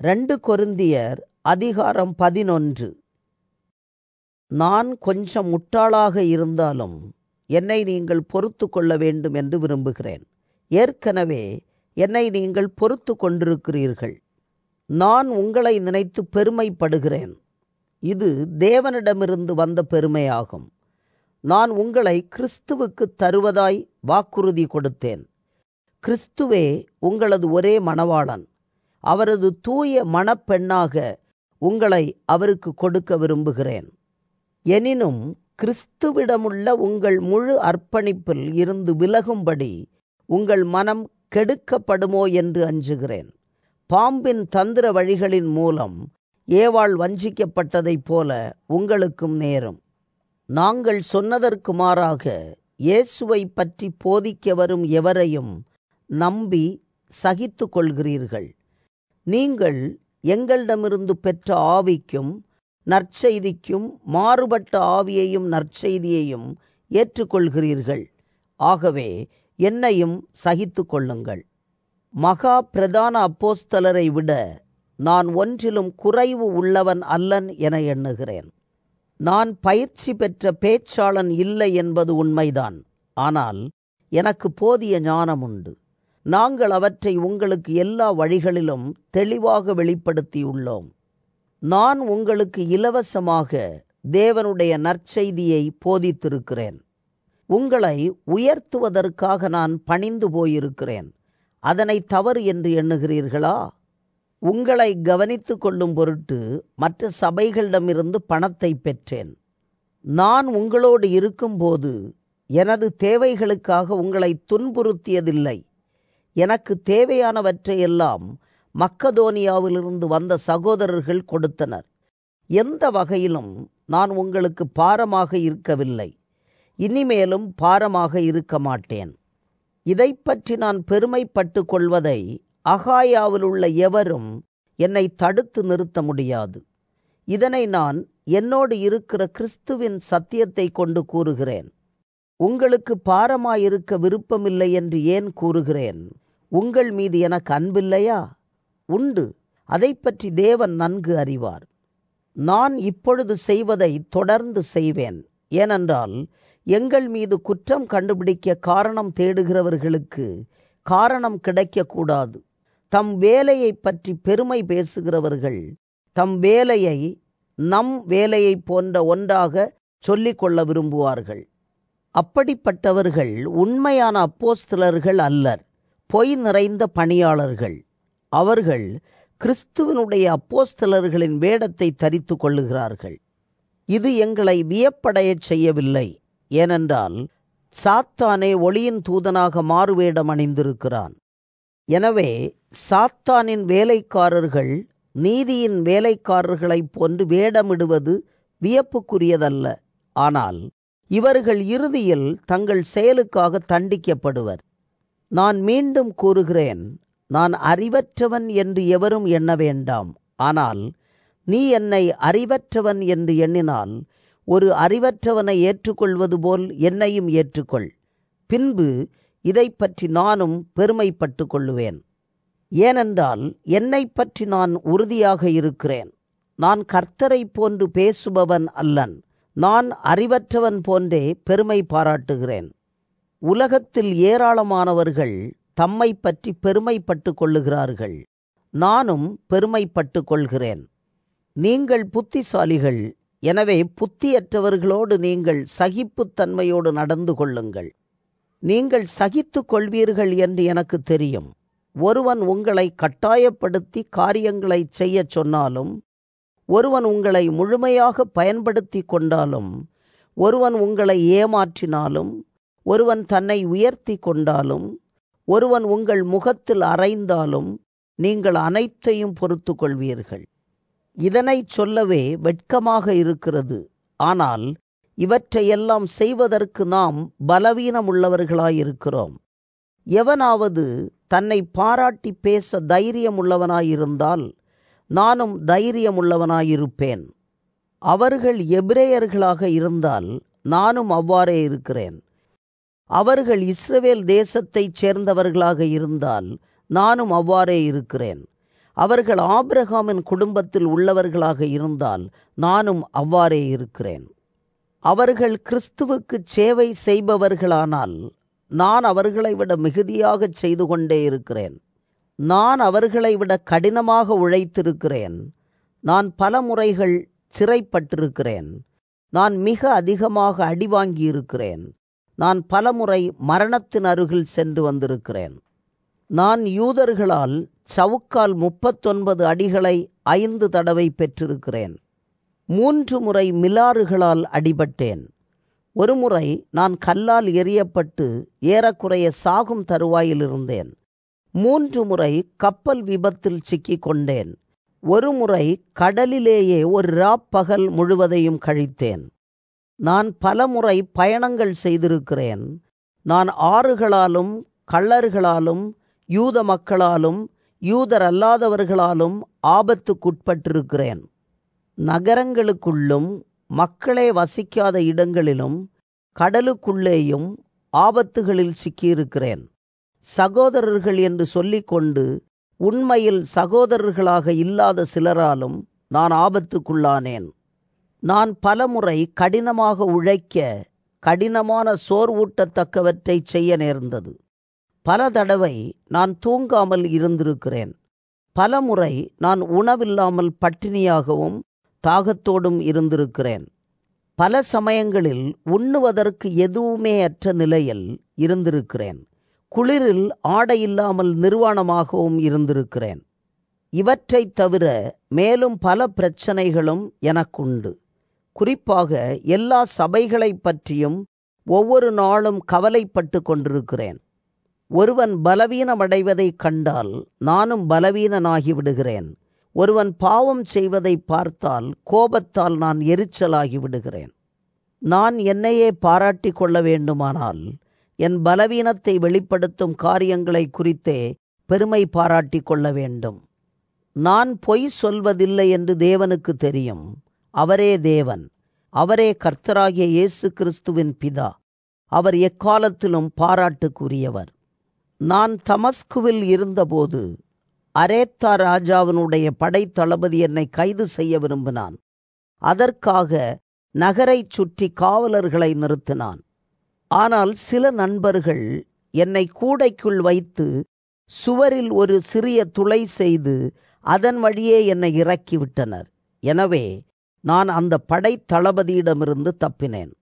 ரெண்டு கொரிந்தியர் அதிகாரம் பதினொன்று நான் கொஞ்சம் முட்டாளாக இருந்தாலும் என்னை நீங்கள் பொறுத்து கொள்ள வேண்டும் என்று விரும்புகிறேன் ஏற்கனவே என்னை நீங்கள் பொறுத்து கொண்டிருக்கிறீர்கள் நான் உங்களை நினைத்து பெருமைப்படுகிறேன் இது தேவனிடமிருந்து வந்த பெருமையாகும் நான் உங்களை கிறிஸ்துவுக்கு தருவதாய் வாக்குறுதி கொடுத்தேன் கிறிஸ்துவே உங்களது ஒரே மணவாளன் அவரது தூய மணப்பெண்ணாக உங்களை அவருக்கு கொடுக்க விரும்புகிறேன் எனினும் கிறிஸ்துவிடமுள்ள உங்கள் முழு அர்ப்பணிப்பில் இருந்து விலகும்படி உங்கள் மனம் கெடுக்கப்படுமோ என்று அஞ்சுகிறேன் பாம்பின் தந்திர வழிகளின் மூலம் ஏவாள் வஞ்சிக்கப்பட்டதைப் போல உங்களுக்கும் நேரும் நாங்கள் சொன்னதற்கு மாறாக இயேசுவை பற்றி போதிக்க வரும் எவரையும் நம்பி சகித்து கொள்கிறீர்கள் நீங்கள் எங்களிடமிருந்து பெற்ற ஆவிக்கும் நற்செய்திக்கும் மாறுபட்ட ஆவியையும் நற்செய்தியையும் ஏற்றுக்கொள்கிறீர்கள் ஆகவே என்னையும் சகித்து கொள்ளுங்கள் மகா பிரதான அப்போஸ்தலரை விட நான் ஒன்றிலும் குறைவு உள்ளவன் அல்லன் என எண்ணுகிறேன் நான் பயிற்சி பெற்ற பேச்சாளன் இல்லை என்பது உண்மைதான் ஆனால் எனக்கு போதிய ஞானம் உண்டு நாங்கள் அவற்றை உங்களுக்கு எல்லா வழிகளிலும் தெளிவாக வெளிப்படுத்தியுள்ளோம் நான் உங்களுக்கு இலவசமாக தேவனுடைய நற்செய்தியை போதித்திருக்கிறேன் உங்களை உயர்த்துவதற்காக நான் பணிந்து போயிருக்கிறேன் அதனை தவறு என்று எண்ணுகிறீர்களா உங்களை கவனித்து கொள்ளும் பொருட்டு மற்ற சபைகளிடமிருந்து பணத்தை பெற்றேன் நான் உங்களோடு இருக்கும்போது எனது தேவைகளுக்காக உங்களை துன்புறுத்தியதில்லை எனக்கு தேவையானவற்றையெல்லாம் மக்கதோனியாவிலிருந்து வந்த சகோதரர்கள் கொடுத்தனர் எந்த வகையிலும் நான் உங்களுக்கு பாரமாக இருக்கவில்லை இனிமேலும் பாரமாக இருக்க மாட்டேன் இதை பற்றி நான் பெருமைப்பட்டு கொள்வதை அகாயாவில் உள்ள எவரும் என்னை தடுத்து நிறுத்த முடியாது இதனை நான் என்னோடு இருக்கிற கிறிஸ்துவின் சத்தியத்தை கொண்டு கூறுகிறேன் உங்களுக்கு பாரமாயிருக்க விருப்பமில்லை என்று ஏன் கூறுகிறேன் உங்கள் மீது எனக்கு அன்பில்லையா உண்டு அதை பற்றி தேவன் நன்கு அறிவார் நான் இப்பொழுது செய்வதை தொடர்ந்து செய்வேன் ஏனென்றால் எங்கள் மீது குற்றம் கண்டுபிடிக்க காரணம் தேடுகிறவர்களுக்கு காரணம் கிடைக்கக்கூடாது தம் வேலையை பற்றி பெருமை பேசுகிறவர்கள் தம் வேலையை நம் வேலையை போன்ற ஒன்றாக சொல்லிக்கொள்ள விரும்புவார்கள் அப்படிப்பட்டவர்கள் உண்மையான அப்போஸ்தலர்கள் அல்லர் பொய் நிறைந்த பணியாளர்கள் அவர்கள் கிறிஸ்துவனுடைய அப்போஸ்தலர்களின் வேடத்தை தரித்து கொள்ளுகிறார்கள் இது எங்களை வியப்படையச் செய்யவில்லை ஏனென்றால் சாத்தானே ஒளியின் தூதனாக மாறுவேடம் அணிந்திருக்கிறான் எனவே சாத்தானின் வேலைக்காரர்கள் நீதியின் வேலைக்காரர்களைப் போன்று வேடமிடுவது வியப்புக்குரியதல்ல ஆனால் இவர்கள் இறுதியில் தங்கள் செயலுக்காக தண்டிக்கப்படுவர் நான் மீண்டும் கூறுகிறேன் நான் அறிவற்றவன் என்று எவரும் எண்ண வேண்டாம் ஆனால் நீ என்னை அறிவற்றவன் என்று எண்ணினால் ஒரு அறிவற்றவனை ஏற்றுக்கொள்வது போல் என்னையும் ஏற்றுக்கொள் பின்பு இதை பற்றி நானும் பெருமைப்பட்டு கொள்ளுவேன் ஏனென்றால் என்னை பற்றி நான் உறுதியாக இருக்கிறேன் நான் கர்த்தரை போன்று பேசுபவன் அல்லன் நான் அறிவற்றவன் போன்றே பெருமை பாராட்டுகிறேன் உலகத்தில் ஏராளமானவர்கள் தம்மை பற்றி பெருமைப்பட்டு கொள்ளுகிறார்கள் நானும் பெருமைப்பட்டு கொள்கிறேன் நீங்கள் புத்திசாலிகள் எனவே புத்தியற்றவர்களோடு நீங்கள் சகிப்புத்தன்மையோடு நடந்து கொள்ளுங்கள் நீங்கள் சகித்து கொள்வீர்கள் என்று எனக்கு தெரியும் ஒருவன் உங்களை கட்டாயப்படுத்தி காரியங்களை செய்யச் சொன்னாலும் ஒருவன் உங்களை முழுமையாக பயன்படுத்தி கொண்டாலும் ஒருவன் உங்களை ஏமாற்றினாலும் ஒருவன் தன்னை உயர்த்தி கொண்டாலும் ஒருவன் உங்கள் முகத்தில் அறைந்தாலும் நீங்கள் அனைத்தையும் பொறுத்து கொள்வீர்கள் இதனை சொல்லவே வெட்கமாக இருக்கிறது ஆனால் இவற்றையெல்லாம் செய்வதற்கு நாம் பலவீனமுள்ளவர்களாயிருக்கிறோம் எவனாவது தன்னை பாராட்டி பேச தைரியமுள்ளவனாயிருந்தால் நானும் தைரியமுள்ளவனாயிருப்பேன் அவர்கள் எபிரேயர்களாக இருந்தால் நானும் அவ்வாறே இருக்கிறேன் அவர்கள் இஸ்ரவேல் தேசத்தைச் சேர்ந்தவர்களாக இருந்தால் நானும் அவ்வாறே இருக்கிறேன் அவர்கள் ஆபிரகாமின் குடும்பத்தில் உள்ளவர்களாக இருந்தால் நானும் அவ்வாறே இருக்கிறேன் அவர்கள் கிறிஸ்துவுக்கு சேவை செய்பவர்களானால் நான் அவர்களை விட மிகுதியாக செய்து கொண்டே இருக்கிறேன் நான் அவர்களை விட கடினமாக உழைத்திருக்கிறேன் நான் பல முறைகள் சிறைப்பட்டிருக்கிறேன் நான் மிக அதிகமாக அடி வாங்கியிருக்கிறேன் நான் பலமுறை மரணத்தின் அருகில் சென்று வந்திருக்கிறேன் நான் யூதர்களால் சவுக்கால் முப்பத்தொன்பது அடிகளை ஐந்து தடவை பெற்றிருக்கிறேன் மூன்று முறை மிலாறுகளால் அடிபட்டேன் ஒரு முறை நான் கல்லால் எரியப்பட்டு ஏறக்குறைய சாகும் தருவாயில் இருந்தேன் மூன்று முறை கப்பல் விபத்தில் சிக்கிக் கொண்டேன் ஒரு முறை கடலிலேயே ஒரு ராப்பகல் முழுவதையும் கழித்தேன் நான் பல முறை பயணங்கள் செய்திருக்கிறேன் நான் ஆறுகளாலும் கள்ளர்களாலும் யூத மக்களாலும் யூதர் அல்லாதவர்களாலும் ஆபத்துக்குட்பட்டிருக்கிறேன் நகரங்களுக்குள்ளும் மக்களே வசிக்காத இடங்களிலும் கடலுக்குள்ளேயும் ஆபத்துகளில் சிக்கியிருக்கிறேன் சகோதரர்கள் என்று சொல்லிக்கொண்டு உண்மையில் சகோதரர்களாக இல்லாத சிலராலும் நான் ஆபத்துக்குள்ளானேன் நான் பலமுறை கடினமாக உழைக்க கடினமான சோர்வூட்டத்தக்கவற்றை செய்ய நேர்ந்தது பல தடவை நான் தூங்காமல் இருந்திருக்கிறேன் பலமுறை நான் உணவில்லாமல் பட்டினியாகவும் தாகத்தோடும் இருந்திருக்கிறேன் பல சமயங்களில் உண்ணுவதற்கு எதுவுமே அற்ற நிலையில் இருந்திருக்கிறேன் குளிரில் ஆடையில்லாமல் நிர்வாணமாகவும் இருந்திருக்கிறேன் இவற்றைத் தவிர மேலும் பல பிரச்சனைகளும் எனக்குண்டு குறிப்பாக எல்லா சபைகளைப் பற்றியும் ஒவ்வொரு நாளும் கவலைப்பட்டு கொண்டிருக்கிறேன் ஒருவன் பலவீனமடைவதைக் கண்டால் நானும் பலவீனனாகி விடுகிறேன் ஒருவன் பாவம் செய்வதை பார்த்தால் கோபத்தால் நான் எரிச்சலாகி விடுகிறேன் நான் என்னையே பாராட்டிக் கொள்ள வேண்டுமானால் என் பலவீனத்தை வெளிப்படுத்தும் காரியங்களை குறித்தே பெருமை பாராட்டிக் கொள்ள வேண்டும் நான் பொய் சொல்வதில்லை என்று தேவனுக்கு தெரியும் அவரே தேவன் அவரே கர்த்தராகிய இயேசு கிறிஸ்துவின் பிதா அவர் எக்காலத்திலும் பாராட்டுக்குரியவர் நான் தமஸ்குவில் இருந்தபோது அரேத்தா ராஜாவினுடைய படைத்தளபதி என்னை கைது செய்ய விரும்பினான் அதற்காக நகரைச் சுற்றி காவலர்களை நிறுத்தினான் ஆனால் சில நண்பர்கள் என்னை கூடைக்குள் வைத்து சுவரில் ஒரு சிறிய துளை செய்து அதன் வழியே என்னை இறக்கிவிட்டனர் எனவே நான் அந்த படை தளபதியிடமிருந்து தப்பினேன்